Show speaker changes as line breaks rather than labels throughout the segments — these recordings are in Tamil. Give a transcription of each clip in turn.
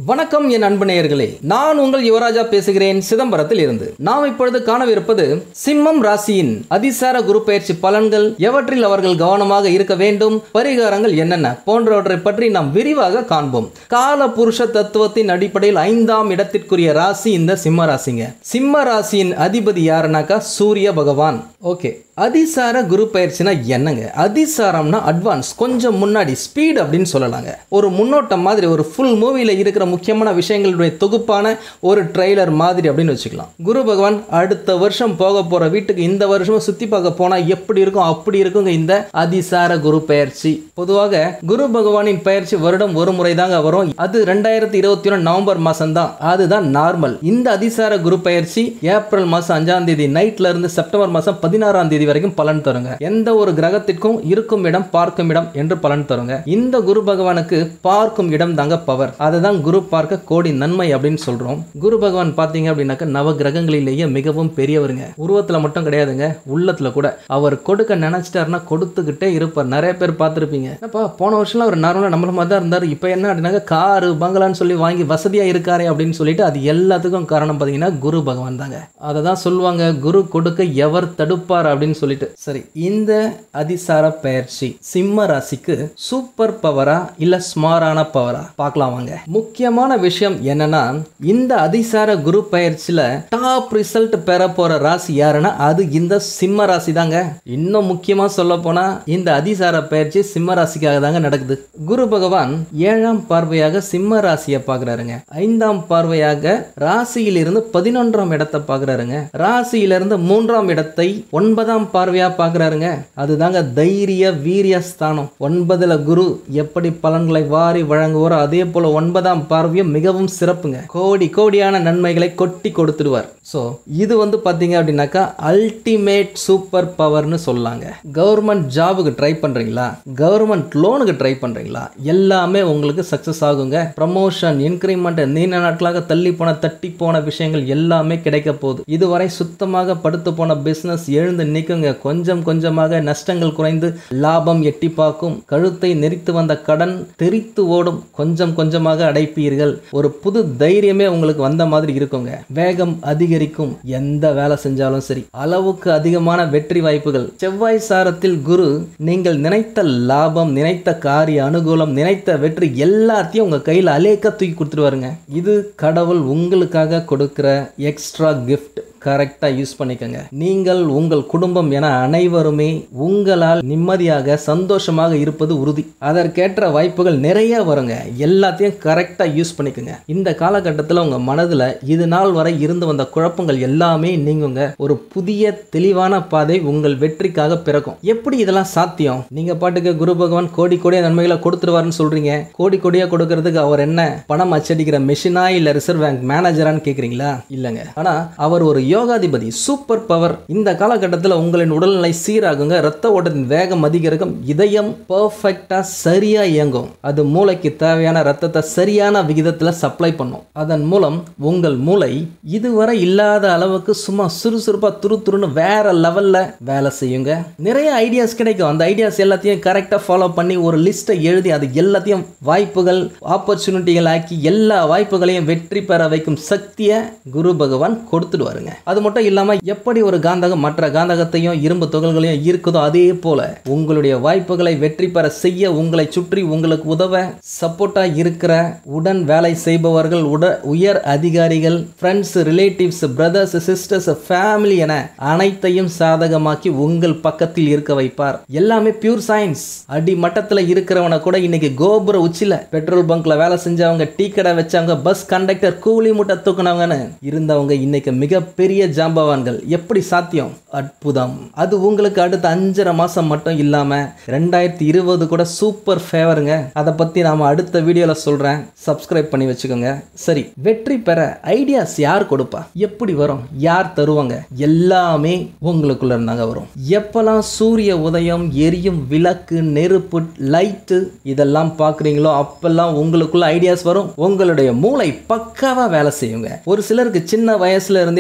வணக்கம் என் அன்பு நேயர்களே நான் உங்கள் யுவராஜா பேசுகிறேன் சிதம்பரத்தில் இருந்து நாம் இப்பொழுது காணவிருப்பது சிம்மம் ராசியின் அதிசார குரு பயிற்சி பலன்கள் எவற்றில் அவர்கள் கவனமாக இருக்க வேண்டும் பரிகாரங்கள் என்னென்ன போன்றவற்றை பற்றி நாம் விரிவாக காண்போம் கால புருஷ தத்துவத்தின் அடிப்படையில் ஐந்தாம் இடத்திற்குரிய ராசி இந்த சிம்ம ராசிங்க சிம்ம ராசியின் அதிபதி யாருனாக்கா சூரிய பகவான் ஓகே அதிசார குரு பயிற்சினா என்னங்க அதிசாரம்னா அட்வான்ஸ் கொஞ்சம் முன்னாடி ஸ்பீட் அப்படின்னு சொல்லலாங்க ஒரு முன்னோட்டம் மாதிரி ஒரு ஃபுல் மூவியில் இருக்கிற முக்கியமான விஷயங்களுடைய தொகுப்பான ஒரு ட்ரெய்லர் மாதிரி அப்படின்னு வச்சுக்கலாம் குரு பகவான் அடுத்த வருஷம் போக போகிற வீட்டுக்கு இந்த வருஷமும் சுற்றி பார்க்க போனால் எப்படி இருக்கும் அப்படி இருக்குங்க இந்த அதிசார குரு பயிற்சி பொதுவாக குரு பகவானின் பயிற்சி வருடம் ஒரு முறை தாங்க வரும் அது ரெண்டாயிரத்தி இருபத்தி ஒன்று நவம்பர் மாதம் தான் அதுதான் நார்மல் இந்த அதிசார குரு பயிற்சி ஏப்ரல் மாதம் அஞ்சாம் தேதி நைட்ல இருந்து செப்டம்பர் மாதம் பதினாறாம் தேதி வரைக்கும் பலன் தருங்க எந்த ஒரு கிரகத்திற்கும் இருக்கும் இடம் பார்க்கும் இடம் என்று பலன் தருங்க இந்த குரு பகவானுக்கு பார்க்கும் இடம் தாங்க பவர் அதுதான் குரு பார்க்க கோடி நன்மை அப்படின்னு சொல்றோம் குரு பகவான் பார்த்தீங்க அப்படின்னாக்க நவ கிரகங்களிலேயே மிகவும் பெரியவருங்க உருவத்துல மட்டும் கிடையாதுங்க உள்ளத்துல கூட அவர் கொடுக்க நினைச்சிட்டாருன்னா கொடுத்துக்கிட்டே இருப்பார் நிறைய பேர் பார்த்துருப்பீங்க அப்பா போன வருஷம்லாம் அவர் நார்மலாக நம்மள மாதிரி தான் இருந்தார் இப்போ என்ன அப்படின்னாக்க காரு பங்களான்னு சொல்லி வாங்கி வசதியாக இருக்காரே அப்படின்னு சொல்லிட்டு அது எல்லாத்துக்கும் காரணம் பார்த்தீங்கன்னா குரு பகவான் தாங்க அதை தான் சொல்லுவாங்க குரு கொடுக்க எவர் தடுப்பார் அப்படின்னு சொல்லிட்டு சரி இந்த அதிசார பயிற்சி சிம்ம ராசிக்கு சூப்பர் பவரா இல்ல ஸ்மாரான பவரா பார்க்கலாம் வாங்க முக்கியமான விஷயம் என்னன்னா இந்த அதிசார குரு பயிற்சியில டாப் ரிசல்ட் பெற போற ராசி யாருன்னா அது இந்த சிம்ம ராசி தாங்க இன்னும் முக்கியமா சொல்ல போனா இந்த அதிசார பயிற்சி சிம்ம ராசிக்காக தாங்க நடக்குது குரு பகவான் ஏழாம் பார்வையாக சிம்ம ராசியை பார்க்கறாருங்க ஐந்தாம் பார்வையாக ராசியிலிருந்து பதினொன்றாம் இடத்தை பார்க்கறாருங்க ராசியிலிருந்து மூன்றாம் இடத்தை ஒன்பதாம் பார்வையா பார்க்கறாருங்க அதுதாங்க தைரிய வீரிய ஸ்தானம் ஒன்பதுல குரு எப்படி பலன்களை வாரி வழங்குவாரோ அதே போல ஒன்பதாம் பார்வையும் மிகவும் சிறப்புங்க கோடி கோடியான நன்மைகளை கொட்டி கொடுத்துடுவார் ஸோ இது வந்து பார்த்தீங்க அப்படின்னாக்கா அல்டிமேட் சூப்பர் பவர்னு சொல்லாங்க கவர்மெண்ட் ஜாபுக்கு ட்ரை பண்றீங்களா கவர்மெண்ட் லோனுக்கு ட்ரை பண்றீங்களா எல்லாமே உங்களுக்கு சக்சஸ் ஆகுங்க ப்ரமோஷன் இன்க்ரிமெண்ட் நீண்ட நாட்களாக தள்ளி போன தட்டி போன விஷயங்கள் எல்லாமே கிடைக்க போகுது இதுவரை சுத்தமாக படுத்து போன பிசினஸ் எழுந்து நிற்குங்க கொஞ்சம் கொஞ்சமாக நஷ்டங்கள் குறைந்து லாபம் எட்டி பார்க்கும் கழுத்தை நெரித்து வந்த கடன் தெரித்து ஓடும் கொஞ்சம் கொஞ்சமாக அடைப்பீர்கள் ஒரு புது தைரியமே உங்களுக்கு வந்த மாதிரி இருக்குங்க வேகம் அதிகரிக்கும் எந்த வேலை செஞ்சாலும் சரி அளவுக்கு அதிகமான வெற்றி வாய்ப்புகள் செவ்வாய் சாரத்தில் குரு நீங்கள் நினைத்த லாபம் நினைத்த காரிய அனுகூலம் நினைத்த வெற்றி எல்லாத்தையும் உங்க கையில் அலேக்க தூக்கி கொடுத்துருவாருங்க இது கடவுள் உங்களுக்காக கொடுக்கிற எக்ஸ்ட்ரா கிஃப்ட் கரெக்டாக யூஸ் பண்ணிக்கோங்க நீங்கள் உங்கள் குடும்பம் என அனைவருமே உங்களால் நிம்மதியாக சந்தோஷமாக இருப்பது உறுதி அதற்கேற்ற வாய்ப்புகள் நிறைய வருங்க எல்லாத்தையும் கரெக்டாக யூஸ் பண்ணிக்கோங்க இந்த காலகட்டத்தில் உங்கள் மனதில் இது நாள் வரை இருந்து வந்த குழப்பங்கள் எல்லாமே நீங்குங்க ஒரு புதிய தெளிவான பாதை உங்கள் வெற்றிக்காக பிறக்கும் எப்படி இதெல்லாம் சாத்தியம் நீங்கள் பாட்டுக்கு குரு பகவான் கோடி கோடிய நன்மைகளை கொடுத்துருவாருன்னு சொல்றீங்க கோடி கோடியாக கொடுக்கறதுக்கு அவர் என்ன பணம் அச்சடிக்கிற மெஷினா இல்லை ரிசர்வ் பேங்க் மேனேஜரான்னு கேட்குறீங்களா இல்லைங்க ஆனால் அவர் ஒரு யோகாதிபதி சூப்பர் பவர் இந்த காலகட்டத்தில் உங்களின் உடல்நிலை சீராகுங்க ரத்த ஓட்டத்தின் வேகம் அதிகரிக்கும் இதயம் பர்ஃபெக்டா சரியா இயங்கும் அது மூளைக்கு தேவையான ரத்தத்தை சரியான விகிதத்தில் சப்ளை பண்ணும் அதன் மூலம் உங்கள் மூளை இதுவரை இல்லாத அளவுக்கு சும்மா சுறுசுறுப்பா துரு துருன்னு வேற லெவல்ல வேலை செய்யுங்க நிறைய ஐடியாஸ் கிடைக்கும் அந்த ஐடியாஸ் எல்லாத்தையும் கரெக்டாக ஃபாலோ பண்ணி ஒரு லிஸ்ட்டை எழுதி அது எல்லாத்தையும் வாய்ப்புகள் ஆப்பர்ச்சுனிட்டிகள் ஆக்கி எல்லா வாய்ப்புகளையும் வெற்றி பெற வைக்கும் சக்தியை குரு பகவான் கொடுத்துடுவாருங்க அது மட்டும் இல்லாம எப்படி ஒரு காந்தகம் மற்ற காந்தகத்தையும் இரும்பு துகள்களையும் ஈர்க்குதோ அதே போல உங்களுடைய வாய்ப்புகளை வெற்றி பெற செய்ய உங்களை சுற்றி உங்களுக்கு உதவ சப்போர்ட்டா இருக்கிற உடன் வேலை செய்பவர்கள் உட உயர் அதிகாரிகள் friends relatives brothers sisters family என அனைத்தையும் சாதகமாக்கி உங்கள் பக்கத்தில் இருக்க வைப்பார் எல்லாமே பியூர் சயின்ஸ் அடி மட்டத்துல இருக்கிறவனை கூட இன்னைக்கு கோபுர உச்சில பெட்ரோல் பங்க்ல வேலை செஞ்சவங்க டீ கடை வச்சவங்க பஸ் கண்டக்டர் கூலி மூட்டை தூக்குனவங்கன்னு இருந்தவங்க இன்னைக்கு மிகப்பெரிய ஜாம்பவான்கள் எப்படி சாத்தியம் அற்புதம் அது உங்களுக்கு அடுத்த அஞ்சரை மாசம் மட்டும் இல்லாம ரெண்டாயிரத்தி இருபது கூட சூப்பர் ஃபேவருங்க அதை பத்தி நாம அடுத்த வீடியோல சொல்றேன் சப்ஸ்கிரைப் பண்ணி வச்சுக்கோங்க சரி வெற்றி பெற ஐடியாஸ் யார் கொடுப்பா எப்படி வரும் யார் தருவாங்க எல்லாமே உங்களுக்குள்ள இருந்தாங்க வரும் எப்பெல்லாம் சூரிய உதயம் எரியும் விளக்கு நெருப்பு லைட்டு இதெல்லாம் பார்க்குறீங்களோ அப்பெல்லாம் உங்களுக்குள்ள ஐடியாஸ் வரும் உங்களுடைய மூளை பக்காவா வேலை செய்யுங்க ஒரு சிலருக்கு சின்ன வயசுல இருந்தே தெரிஞ்ச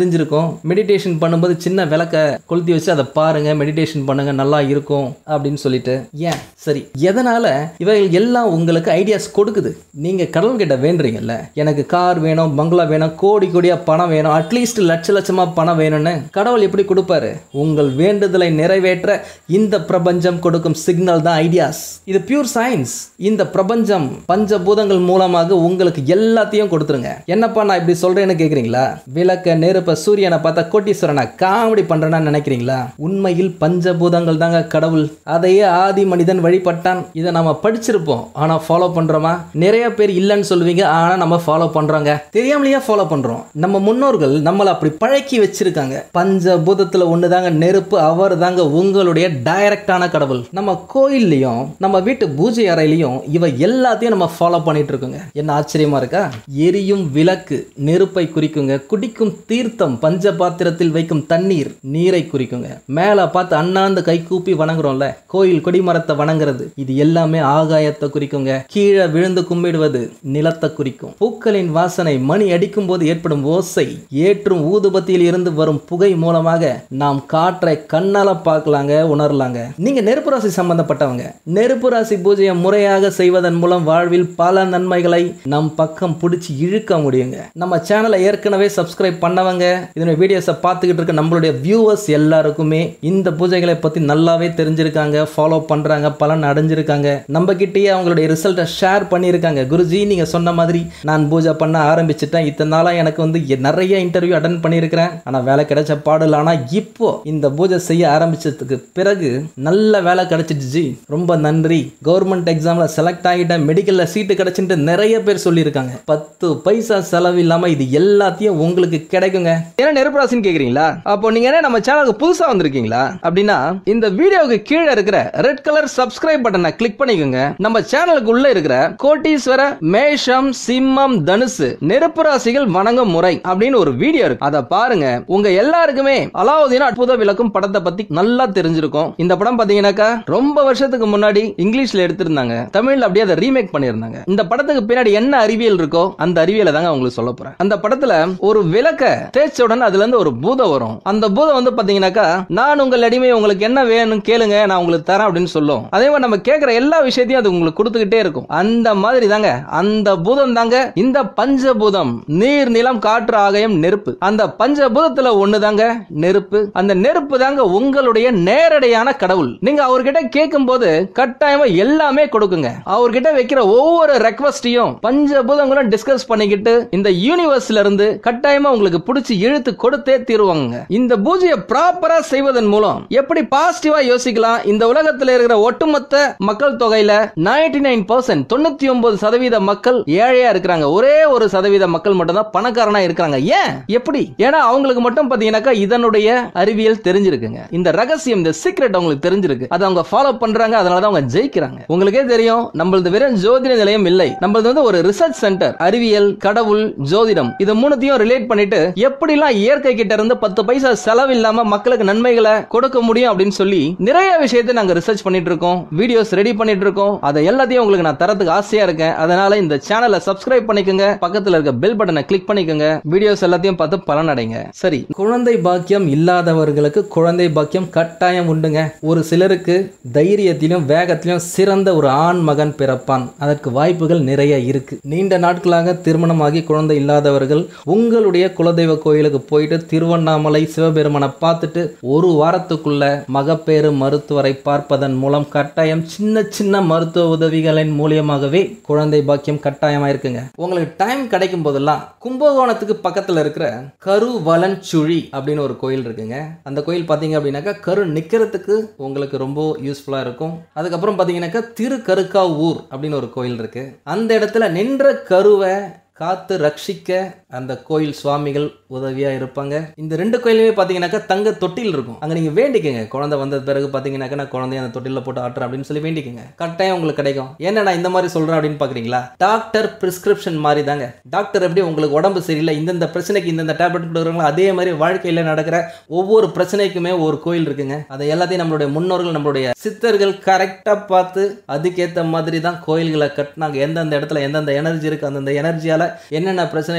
தெரிஞ்சிருக்கும் மெடிடேஷன் பண்ணும்போது சின்ன விளக்க கொளுத்தி வச்சு அதை பாருங்க மெடிடேஷன் பண்ணுங்க நல்லா இருக்கும் அப்படின்னு சொல்லிட்டு ஏன் சரி எதனால இவைகள் எல்லாம் உங்களுக்கு ஐடியாஸ் கொடுக்குது நீங்க கடவுள்கிட்ட வேண்டுறீங்கல்ல எனக்கு கார் வேணும் பங்களா வேணும் கோடி கோடியா பணம் வேணும் அட்லீஸ்ட் லட்ச லட்சமா பணம் வேணும்னு கடவுள் எப்படி கொடுப்பாரு உங்கள் வேண்டுதலை நிறைவேற்ற இந்த பிரபஞ்சம் கொடுக்கும் சிக்னல் தான் ஐடியாஸ் இது பியூர் சயின்ஸ் இந்த பிரபஞ்சம் பஞ்சபூதங்கள் மூலமாக உங்களுக்கு எல்லாத்தையும் கொடுத்துருங்க என்னப்பா நான் இப்படி சொல்றேன்னு கேக்குறீங்களா விளக்க நெருப்ப சூரியனை பார்த்தா கோட்டீஸ்வரனை காமெடி பண்றேன்னா நினைக்கிறீங்களா உண்மையில் பஞ்சபூதங்கள் தாங்க கடவுள் அதையே ஆதி மனிதன் வழிபட்டான் இதை நம்ம படிச்சிருப்போம் ஆனா ஃபாலோ பண்றோமா நிறைய பேர் இல்லைன்னு சொல்லுவீங்க ஆனா நம்ம ஃபாலோ பண்றோங்க தெரியாமலேயே ஃபாலோ பண்றோம் நம்ம முன்னோர்கள் நம்மளை அப்படி பழக்கி வச்சிருக்காங்க பஞ்சபூதத்துல ஒன்று தாங்க நெருப்பு அவர் தாங்க உங்களுடைய டைரக்டான கடவுள் நம்ம கோயில்லையும் நம்ம வீட்டு பூஜை அறையிலையும் இவ எல்லாத்தையும் நம்ம ஃபாலோ பண்ணிட்டு இருக்கோங்க என்ன ஆச்சரியமா இருக்கா எரியும் விளக்கு நெருப்பை குறிக்குங்க குடிக்கும் தீர்த்தம் பஞ்ச பாத்திரத்தில் வைக்கும் தண்ணீர் நீரை குறிக்குங்க மேலே பார்த்து அண்ணாந்து கை கூப்பி வணங்குறோம்ல கோயில் கொடிமரத்தை வணங்குறது இது எல்லாமே ஆகாயத்தை குறிக்குங்க கீழே விழுந்து கும்பிடுவது நிலத்தை குறிக்கும் பூக்களின் வாசனை மணி அடிக்கும் போது ஏற்படும் ஓசை ஏற்றும் ஊதுபத்தியில் இருந்து வரும் புகை மூலமாக நாம் காற்றை கண்ணால பார்க்கலாங்க உணரலாங்க நீங்க நெருப்பு ராசி சம்பந்தப்பட்டவங்க நெருப்பு ராசி பூஜையை முறையாக செய்வதன் மூலம் வாழ்வில் பல நன்மைகளை நம் பக்கம் பிடிச்சி இழுக்க முடியுங்க நம்ம சேனலை ஏற்கனவே சப்ஸ்கிரைப் பண்ணவங்க இதனுடைய வீடியோஸை பார்த்துக்கிட்டு இருக்க நம்மளுடைய வியூவர்ஸ் எல்லாருக்குமே இந்த பூஜைகளை பற்றி நல்லாவே தெரிஞ்சிருக்காங்க ஃபாலோ பண்ணுறாங்க பலன் அடைஞ்சிருக்காங்க நம்ம கிட்டேயே அவங்களுடைய ரிசல்ட்டை ஷேர் பண்ணியிருக்காங்க குருஜி நீங்கள் சொன்ன மாதிரி நான் பூஜை பண்ண ஆரம்பிச்சிட்டேன் இத்தனை நாளாக எனக்கு வந்து எ- நிறைய இன்டர்வியூ அட்டன் பண்ணியிருக்கிறேன் ஆனால் வேலை கிடைச்ச பாடல ஆனால் இப்போ இந்த பூஜை செய்ய ஆரம்பிச்சதுக்கு பிறகு நல்ல வேலை கிடைச்சிடுச்சு ரொம்ப நன்றி கவர்மெண்ட் எக்ஸாமில் செலக்ட் ஆகிட்டேன் மெடிக்கலில் சீட்டு கிடைச்சிட்டு நிறைய பேர் சொல்லியிருக்காங்க பத்து பைசா செலவு இல்லாமல் இது எல்லாத்தையும் உங்களுக்கு கிடைக்குங்க ஏன்னா நெருப்பு ராசின்னு கேக்குறீங்களா அப்போ நீங்க என்ன நம்ம சேனலுக்கு புதுசா வந்திருக்கீங்களா அப்படின்னா இந்த வீடியோவுக்கு கீழே இருக்கிற ரெட் கலர் சப்ஸ்கிரைப் பட்டனை கிளிக் பண்ணிக்கோங்க நம்ம சேனலுக்கு உள்ள இருக்கிற கோட்டீஸ்வர மேஷம் சிம்மம் தனுசு நெருப்பு ராசிகள் வணங்கும் முறை அப்படின்னு ஒரு வீடியோ இருக்கு அதை பாருங்க உங்க எல்லாருக்குமே அலாவுதீன் அற்புத விளக்கும் படத்தை பத்தி நல்லா தெரிஞ்சிருக்கும் இந்த படம் பாத்தீங்கன்னாக்கா ரொம்ப வருஷத்துக்கு முன்னாடி இங்கிலீஷ்ல எடுத்திருந்தாங்க தமிழ்ல அப்படியே அதை ரீமேக் பண்ணியிருந்தாங்க இந்த படத்துக்கு பின்னாடி என்ன அறிவியல் இருக்கோ அந்த அறிவியலை தாங்க உங்களுக்கு சொல்ல போறேன் அந்த படத்துல ஒரு விளக்க தேய்ச்ச உடனே அதுல இருந்து ஒரு பூதம் வரும் அந்த பூதம் வந்து பாத்தீங்கன்னாக்கா நான் உங்கள் அடிமை உங்களுக்கு என்ன வேணும் கேளுங்க நான் உங்களுக்கு தரேன் அப்படின்னு சொல்லும் அதே மாதிரி நம்ம கேட்கிற எல்லா விஷயத்தையும் அது உங்களுக்கு கொடுத்துக்கிட்டே இருக்கும் அந்த மாதிரி தாங்க அந்த பூதம் தாங்க இந்த பஞ்சபூதம் நீர் நிலம் காற்று ஆகாயம் நெருப்பு அந்த பஞ்சபூதத்துல ஒண்ணு தாங்க நெருப்பு அந்த நெருப்பு தாங்க உங்களுடைய நேரடியான கடவுள் நீங்க அவர்கிட்ட கேட்கும் போது கட்டாயமா எல்லாமே கொடுக்குங்க அவர்கிட்ட வைக்கிற ஒவ்வொரு ரெக்வஸ்டையும் பஞ்சபூதங்களும் டிஸ்கஸ் பண்ணிக்கிட்டு இந்த யூனிவர்ஸ்ல இருந்து கட்டாயமா உங்களுக்கு பிடிச்சி இழுத்து கொடுத்தே தீருவாங்க இந்த பூஜையை ப்ராப்பரா செய்வதன் மூலம் எப்படி பாசிட்டிவா யோசிக்கலாம் இந்த உலகத்துல இருக்கிற ஒட்டுமொத்த மக்கள் தொகையில 99% நைன் பர்சன்ட் தொண்ணூத்தி ஒன்பது சதவீத மக்கள் ஏழையா இருக்கிறாங்க ஒரே ஒரு சதவீத மக்கள் மட்டும் தான் பணக்காரனா இருக்கிறாங்க ஏன் எப்படி ஏன்னா அவங்களுக்கு மட்டும் பாத்தீங்கன்னாக்கா இதனுடைய அறிவியல் தெரிஞ்சிருக்குங்க இந்த ரகசியம் இந்த சீக்ரெட் அவங்களுக்கு தெரிஞ்சிருக்கு அதை அவங்க ஃபாலோ பண்றாங்க அதனால தான் அவங்க ஜெயிக்கிறாங்க உங்களுக்கே தெரியும் நம்மளது வெறும் ஜோதிட நிலையம் இல்லை நம்மளது வந்து ஒரு ரிசர்ச் சென்டர் அறிவியல் கடவுள் ஜோதிடம் இது மூணுத்தையும் ரிலேட் பண்ணிட்டு எப்படிலாம் இயற்கை கிட்ட இருந்து பத்து பைசா செலவு இல்லாம மக்களுக்கு நன்மைகளை கொடுக்க முடியும் அப்படின்னு சொல்லி நிறைய விஷயத்தை நாங்க ரிசர்ச் பண்ணிட்டு இருக்கோம் வீடியோஸ் ரெடி பண்ணிட்டு இருக்கோம் அதை எல்லாத்தையும் உங்களுக்கு நான் தரத்துக்கு ஆசையா இருக்கேன் அதனால இந்த சேனலை சப்ஸ்கிரைப் பண்ணிக்கோங்க பக்கத்துல இருக்க பெல் பட்டனை கிளிக் பண்ணிக்கோங்க வீடியோஸ் எல்லாத்தையும் பார்த்து பலனடைங்க சரி குழந்தை பாக்கியம் இல்லாதவர்களுக்கு குழந்தை பாக்கியம் கட்டாயம் உண்டுங்க ஒரு சிலருக்கு தைரியத்திலும் வேகத்திலும் சிறந்த ஒரு ஆண் மகன் பிறப்பான் அதற்கு வாய்ப்புகள் நிறைய இருக்கு நீண்ட நாட்களாக திருமணமாகி குழந்தை இல்லாதவர்கள் உங்களுடைய குலதெய்வ கோயிலுக்கு போயிட்டு திருவண்ணாமலை சிவபெருமனை பார்த்துட்டு ஒரு வாரத்துக்குள்ள மகப்பேறு மருத்துவரை பார்ப்பதன் மூலம் கட்டாயம் சின்ன சின்ன மருத்துவ உதவிகளின் மூலியமாகவே குழந்தை பாக்கியம் கட்டாயமா இருக்குங்க உங்களுக்கு டைம் கிடைக்கும் போதெல்லாம் கும்பகோணத்துக்கு பக்கத்துல இருக்கிற கருவலன் சுழி அப்படின்னு ஒரு கோயில் இருக்குங்க அந்த கோயில் பார்த்தீங்க அப்படின்னாக்கா கரு நிக்கிறதுக்கு உங்களுக்கு ரொம்ப யூஸ்ஃபுல்லா இருக்கும் அதுக்கப்புறம் பார்த்தீங்கன்னாக்கா திருக்கருக்காவூர் அப்படின்னு ஒரு கோயில் இருக்கு அந்த இடத்துல நின்ற கருவை காத்து ரட்சிக்க அந்த கோயில் சுவாமிகள் உதவியா இருப்பாங்க இந்த ரெண்டு கோயிலுமே பார்த்தீங்கன்னாக்கா தங்க தொட்டில் இருக்கும் அங்க நீங்க வேண்டிக்கங்க குழந்தை வந்த பிறகு பார்த்தீங்கன்னாக்கா நான் குழந்தைய அந்த தொட்டில போட்டு ஆட்டுறேன் அப்படின்னு சொல்லி வேண்டிக்கங்க கட்டாயம் உங்களுக்கு கிடைக்கும் என்ன நான் இந்த மாதிரி சொல்றேன் அப்படின்னு பாக்குறீங்களா டாக்டர் பிரிஸ்கிரிப்ஷன் மாதிரி தாங்க டாக்டர் எப்படி உங்களுக்கு உடம்பு சரியில்லை இந்தந்த பிரச்சனைக்கு இந்தந்த டேப்லெட் கொடுக்குறாங்களோ அதே மாதிரி வாழ்க்கையில நடக்கிற ஒவ்வொரு பிரச்சனைக்குமே ஒரு கோயில் இருக்குங்க அதை எல்லாத்தையும் நம்மளுடைய முன்னோர்கள் நம்மளுடைய சித்தர்கள் கரெக்டா பார்த்து அதுக்கேத்த மாதிரி தான் கோயில்களை கட்டினாங்க எந்தெந்த இடத்துல எந்தெந்த எனர்ஜி இருக்கு அந்தந்த எனர்ஜியால என்னென்ன பிரச்சனைகள் சீரா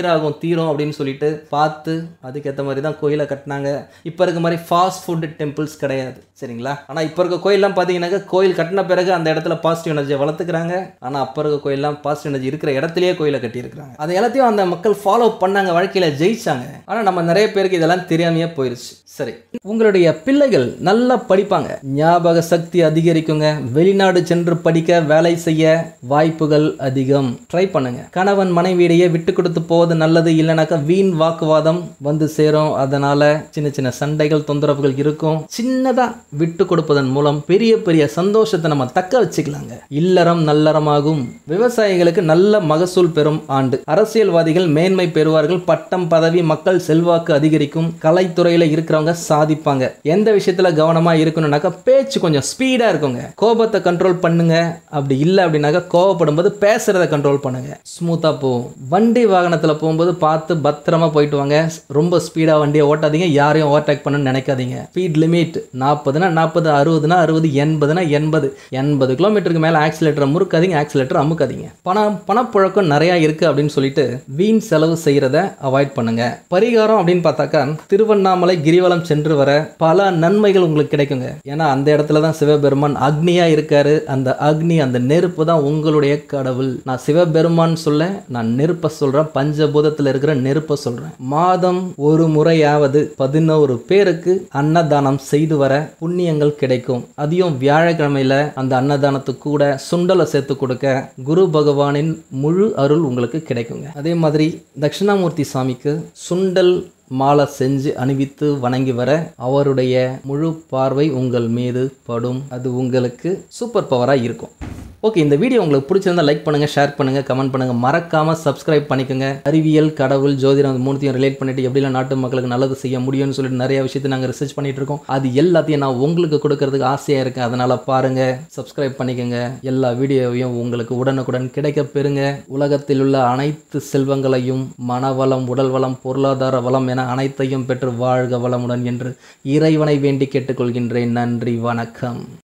சீராகும் தீரும் அப்படின்னு சொல்லிட்டு பார்த்து அதுக்கேற்ற மாதிரி தான் கோயிலை கட்டினாங்க இப்போ இருக்க மாதிரி ஃபாஸ்ட் ஃபுட் டெம்பிள்ஸ் கிடையாது சரிங்களா ஆனால் இப்போ இருக்க கோயிலெலாம் பார்த்தீங்கன்னாக்கா கோயில் கட்டின பிறகு அந்த இடத்துல பாசிட்டிவ் எனர்ஜியை வளர்த்துக்கிறாங்க ஆனால் அப்போ இருக்க கோயிலெலாம் பாசிட்டிவ் எனர்ஜி இருக்கிற இடத்துலயே கோயிலை கட்டியிருக்கிறாங்க அது எல்லாத்தையும் அந்த மக்கள் ஃபாலோ பண்ணாங்க வாழ்க்கையில் ஜெயிச்சாங்க ஆனால் நம்ம நிறைய பேருக்கு இதெல்லாம் தெரியாமையே போயிருச்சு சரி உங்களுடைய பிள்ளைகள் நல்லா படிப்பாங்க ஞாபக சக்தி அதிகரிக்குங்க வெளிநாடு சென்று படிக்க வேலை செய்ய வாய்ப்புகள் அதிகம் ட்ரை பண்ணுங்க கணவன் மனைவியிடையே விட்டு கொடுத்து போவது நல்லது இல்லைனாக்கா வீண் வாக்குவாதம் வந்து சேரும் அதனால சின்ன சின்ன சண்டைகள் தொந்தரவுகள் இருக்கும் சின்னதா விட்டு கொடுப்பதன் மூலம் பெரிய பெரிய சந்தோஷத்தை நம்ம தக்க வச்சுக்கலாங்க இல்லறம் நல்லறமாகும் விவசாயிகளுக்கு நல்ல மகசூல் பெறும் ஆண்டு அரசியல்வாதிகள் மேன்மை பெறுவார்கள் பட்டம் பதவி மக்கள் செல்வாக்கு அதிகரிக்கும் கலைத்துறையில இருக்கிறவங்க சாதிப்பாங்க எந்த விஷயத்துல கவனமா இருக்கணும்னாக்கா பேச்சு கொஞ்சம் ஸ்பீடா இருக்குங்க கோபத்தை கண்ட்ரோல் பண்ணுங்க அப்படி இல்லை அப்படின்னாக்கா கோவப்படும் போது பேசுறத கண்ட்ரோல் பண்ணுங்க ஸ்மூத்தா போகும் வண்டி வாகனத்துல போகும்போது பார்த்து பத்திரமா போயிட்டு வாங்க ரொம்ப ஸ்பீடா வண்டியை ஓட்டாதீங்க யாரையும் ஓவர்டேக் பண்ணணும்னு நினைக்காதீங்க ஸ்பீட் லிமிட் நாற்பதுனா நாற்பது அறுபதுனா அறுபது எண்பதுனா எண்பது எண்பது கிலோமீட்டருக்கு மேலே ஆக்சிலேட்டரை முறுக்காதீங்க ஆக்சிலேட்டர் அமுக்காதீங்க பணம் பணப்புழக்கம் நிறையா இருக்குது அப்படின்னு சொல்லிட்டு வீண் செலவு செய்கிறத அவாய்ட் பண்ணுங்க பரிகாரம் அப்படின்னு பார்த்தாக்கா திருவண்ணாமலை கிரிவலம் சென்று வர பல நன்மைகள் உங்களுக்கு கிடைக்குங்க ஏன்னா அந்த இடத்துல தான் சிவபெருமான் அக்னியா இருக்காரு அந்த அக்னி அந்த நெருப்பு தான் உங்களுடைய கடவுள் நான் சிவபெருமான் சொல்ல நான் நெருப்பை சொல்றேன் பஞ்சபூதத்தில் இருக்கிற நெருப்பை சொல்றேன் மாதம் ஒரு முறையாவது பதினோரு பேருக்கு அன்னதானம் செய்து வர புண்ணியங்கள் கிடைக்கும் அதையும் வியாழக்கிழமையில அந்த அன்னதானத்துக்கு கூட சுண்டலை சேர்த்து கொடுக்க குரு பகவானின் முழு அருள் உங்களுக்கு கிடைக்குங்க அதே மாதிரி தட்சிணாமூர்த்தி சாமிக்கு சுண்டல் மாலை செஞ்சு அணிவித்து வணங்கி வர அவருடைய முழு பார்வை உங்கள் மீது படும் அது உங்களுக்கு சூப்பர் பவராக இருக்கும் ஓகே இந்த வீடியோ உங்களுக்கு பிடிச்சிருந்தா லைக் பண்ணுங்கள் ஷேர் பண்ணுங்கள் கமெண்ட் பண்ணுங்கள் மறக்காமல் சப்ஸ்கிரைப் பண்ணிக்கோங்க அறிவியல் கடவுள் ஜோதிடம் இந்த மூணுத்தையும் ரிலேட் பண்ணிட்டு எப்படிலாம் நாட்டு மக்களுக்கு நல்லது செய்ய முடியும்னு சொல்லிட்டு நிறைய விஷயத்தை நாங்கள் ரிசர்ச் பண்ணிட்டு இருக்கோம் அது எல்லாத்தையும் நான் உங்களுக்கு கொடுக்கறதுக்கு ஆசையாக இருக்கேன் அதனால் பாருங்கள் சப்ஸ்கிரைப் பண்ணிக்கோங்க எல்லா வீடியோவையும் உங்களுக்கு உடனுக்குடன் கிடைக்க பெறுங்க உலகத்தில் உள்ள அனைத்து செல்வங்களையும் மனவளம் உடல் வளம் பொருளாதார வளம் என அனைத்தையும் பெற்று வாழ்க வளமுடன் என்று இறைவனை வேண்டி கேட்டுக்கொள்கின்றேன் நன்றி வணக்கம்